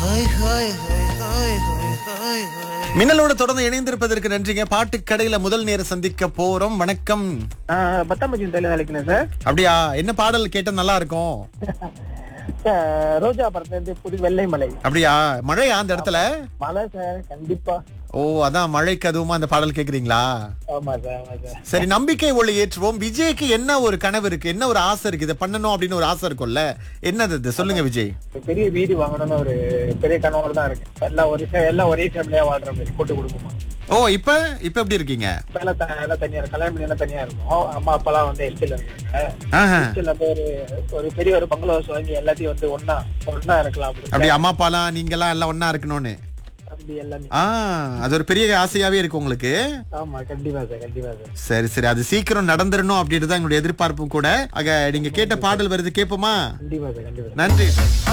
Hi hi hi hi hi hi hi மின்னலோட தொடர்ந்து இணைந்திருப்பதற்கு நன்றிங்க பாட்டு கடையில முதல் நேரம் சந்திக்க போறோம் வணக்கம் பத்தாம்பூச்சி தலையில அழைக்கணும் சார் அப்படியா என்ன பாடல் கேட்டா நல்லா இருக்கும் சார், ரோஜா படத்துல இருந்து புது வெள்ளை மலை அப்படியா மழையா அந்த இடத்துல மழை சார் கண்டிப்பா ஓ அதான் மழைக்கு அதுவுமா அந்த பாடல் கேக்குறீங்களா ஆமா சார் ஆமா சார் சரி நம்பிக்கை ஒளி ஏற்றுவோம் விஜய்க்கு என்ன ஒரு கனவு இருக்கு என்ன ஒரு ஆசை இருக்கு இதை பண்ணணும் அப்படின்னு ஒரு ஆசை இருக்கும்ல என்னது இது சொல்லுங்க விஜய் ஒரு பெரிய வீடு வாங்கணும்னு ஒரு பெரிய கனவோட தான் இருக்கு எல்லாம் ஒரு fa- எல்லாம் ஒரே ஃபேமிலியா வாழ்ற மாதிரி கூட்டு குடும்பமா ஓ இப்ப இப்ப எப்படி இருக்கீங்க இப்ப எல்லாம் த- எல்லாம் தனியா இருக்கு கல்யாணம் பண்ணி எல்லாம் தனியா இருக்கும் அம்மா அப்பா எல்லாம் வந்து எஸ்டில இருக்காங்க ஆஹா. எஸ்டில வந்து ஒரு ஒரு பெரிய ஒரு பங்களா ஹவுஸ் வாங்கி எல்லாத்தையும் வந்து ஒண்ணா ஒண்ணா இருக்கலாம் அப்படி அப்படி அம்மா அப்பாலாம் நீங்க எல்லாம் எல்லாம் ஒண்ணா இருக்கணும்னு அப்படி எல்லாமே ஆ அது ஒரு பெரிய ஆசையாவே இருக்கு உங்களுக்கு ஆமா கண்டிப்பா சார் கண்டிப்பா சார் சரி சரி அது சீக்கிரம் நடந்துடணும் அப்படின்ட்டு தான் எங்களுடைய எதிர்பார்ப்பும் கூட ஆக நீங்க கேட்ட பாடல் வருது கேட்போமா கண்டிப்பா சார் கண்டிப்பா சார் நன்றி